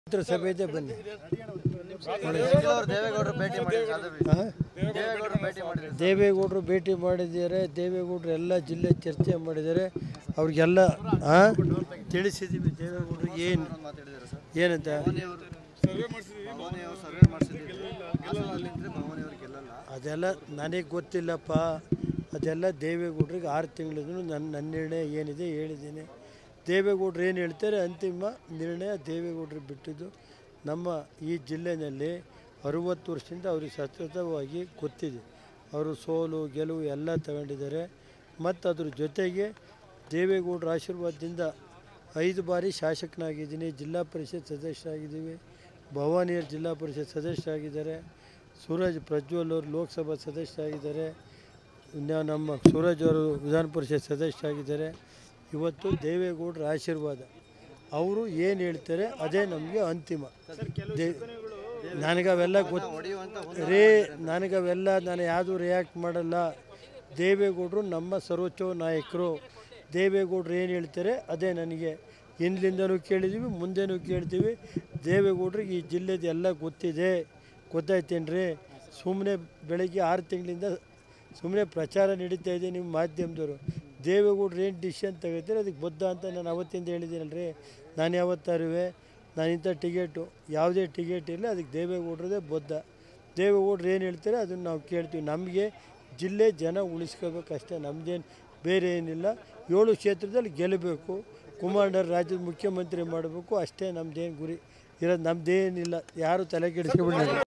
ಹತ್ರ ಸಭೆ ಇದೆ ಬನ್ನಿ ಅವರು ದೇವೇಗೌಡರು ಭೇಟಿ ಮಾಡಿದ್ರು ಹಾಂ ದೇವೇಗೌಡರು ಭೇಟಿ ಮಾಡಿದ್ರು ದೇವೇಗೌಡರು ಭೇಟಿ ಮಾಡಿದ್ದಾರೆ ದೇವೇಗೌಡರು ಎಲ್ಲ ಜಿಲ್ಲೆ ಚರ್ಚೆ ಮಾಡಿದ್ದಾರೆ ಅವ್ರಿಗೆಲ್ಲ ಹಾಂ ತಿಳಿಸಿದ್ದೀವಿ ದೇವೇಗೌಡರಿಗೆ ಏನು ಮಾತಾಡಿದ್ದಾರೆ ಸರ್ ಏನಂತ ಭವಾನಿ ಅವರು ಭವಾನಿ ಅವರು ಸರ್ವೆ ಮಾಡಿಸಿದ್ರು ಹಾಸನದಲ್ಲಿದ್ರೆ ಭವಾನಿ ಅವರು ಗೆಲ್ಲಲ್ಲ ಅದೆಲ್ಲ ನನಗೆ ಗೊತ್ತಿಲ್ಲಪ್ಪ ಅದೆಲ್ಲ ದೇವೇಗೌಡರಿಗೆ ಆರು ತಿಂಗಳಿದ್ರು ನನ್ನ ನನ್ನ ನಿರ್ಣಯ ಏನಿದೆ ಹೇಳಿದ್ದೀನಿ ದೇವೇಗೌಡರು ಏನು ಹೇಳ್ತಾರೆ ಅಂತಿಮ ನಿರ್ಣಯ ದೇವೇಗೌಡರಿಗೆ ಬಿಟ್ಟಿದ್ದು ನಮ್ಮ ಈ ಜಿಲ್ಲೆಯಲ್ಲಿ ಅರುವತ್ತು ವರ್ಷದಿಂದ ಅವ್ರಿಗೆ ಸತತವಾಗಿ ಗೊತ್ತಿದೆ ಅವರು ಸೋಲು ಗೆಲುವು ಎಲ್ಲ ತಗೊಂಡಿದ್ದಾರೆ ಮತ್ತು ಅದ್ರ ಜೊತೆಗೆ ದೇವೇಗೌಡರ ಆಶೀರ್ವಾದದಿಂದ ಐದು ಬಾರಿ ಶಾಸಕನಾಗಿದ್ದೀನಿ ಜಿಲ್ಲಾ ಪರಿಷತ್ ಸದಸ್ಯರಾಗಿದ್ದೀವಿ ಭವಾನಿಯರ್ ಜಿಲ್ಲಾ ಪರಿಷತ್ ಸದಸ್ಯರಾಗಿದ್ದಾರೆ ಸೂರಜ್ ಪ್ರಜ್ವಲ್ ಅವರು ಲೋಕಸಭಾ ಸದಸ್ಯರಾಗಿದ್ದಾರೆ ಇನ್ನು ನಮ್ಮ ಸೂರಜ್ ಅವರು ವಿಧಾನ ಪರಿಷತ್ ಸದಸ್ಯರಾಗಿದ್ದಾರೆ ಇವತ್ತು ದೇವೇಗೌಡರ ಆಶೀರ್ವಾದ ಅವರು ಏನು ಹೇಳ್ತಾರೆ ಅದೇ ನಮಗೆ ಅಂತಿಮ ದೇ ನನಗವೆಲ್ಲ ಗೊತ್ತು ಹೊಡೆಯುವಂತ ರೇ ನನಗವೆಲ್ಲ ನಾನು ಯಾವುದು ರಿಯಾಕ್ಟ್ ಮಾಡಲ್ಲ ದೇವೇಗೌಡರು ನಮ್ಮ ಸರ್ವೋಚ್ಚ ನಾಯಕರು ದೇವೇಗೌಡರು ಏನು ಹೇಳ್ತಾರೆ ಅದೇ ನನಗೆ ಹಿಂದ್ಲಿಂದನೂ ಕೇಳಿದ್ದೀವಿ ಮುಂದೆನೂ ಕೇಳ್ತೀವಿ ದೇವೇಗೌಡರಿಗೆ ಈ ಜಿಲ್ಲೆದು ಎಲ್ಲ ಗೊತ್ತಿದೆ ಗೊತ್ತಾಯ್ತೇನ್ರಿ ಸುಮ್ಮನೆ ಬೆಳಗ್ಗೆ ಆರು ತಿಂಗಳಿಂದ ಸುಮ್ಮನೆ ಪ್ರಚಾರ ನಡೀತಾ ಇದೆ ನಿಮ್ಮ ಮಾಧ್ಯಮದವರು ದೇವೇಗೌಡರು ಏನು ಡಿಸಿಷನ್ ತೆಗಿತಾರೆ ಅದಕ್ಕೆ ಬದ್ಧ ಅಂತ ನಾನು ಅವತ್ತಿಂದ ಹೇಳಿದ್ದೀನಲ್ರಿ ನಾನು ಯಾವತ್ತಾರುವೆ ನಾನು ಇಂಥ ಟಿಕೆಟು ಯಾವುದೇ ಟಿಕೆಟ್ ಇರಲಿ ಅದಕ್ಕೆ ದೇವೇಗೌಡರದೇ ಬದ್ಧ ದೇವೇಗೌಡರು ಏನು ಹೇಳ್ತಾರೆ ಅದನ್ನು ನಾವು ಕೇಳ್ತೀವಿ ನಮಗೆ ಜಿಲ್ಲೆ ಜನ ಉಳಿಸ್ಕೋಬೇಕಷ್ಟೇ ನಮ್ಮದೇನು ಬೇರೆ ಏನಿಲ್ಲ ಏಳು ಕ್ಷೇತ್ರದಲ್ಲಿ ಗೆಲ್ಲಬೇಕು ಕುಮಾರಣ್ಣರು ರಾಜ್ಯದ ಮುಖ್ಯಮಂತ್ರಿ ಮಾಡಬೇಕು ಅಷ್ಟೇ ನಮ್ಮದೇನು ಗುರಿ ಇರೋದು ನಮ್ಮದೇನಿಲ್ಲ ಯಾರು ತಲೆ ಕೆಡಿಸ್ಕೊಬಿಡಿ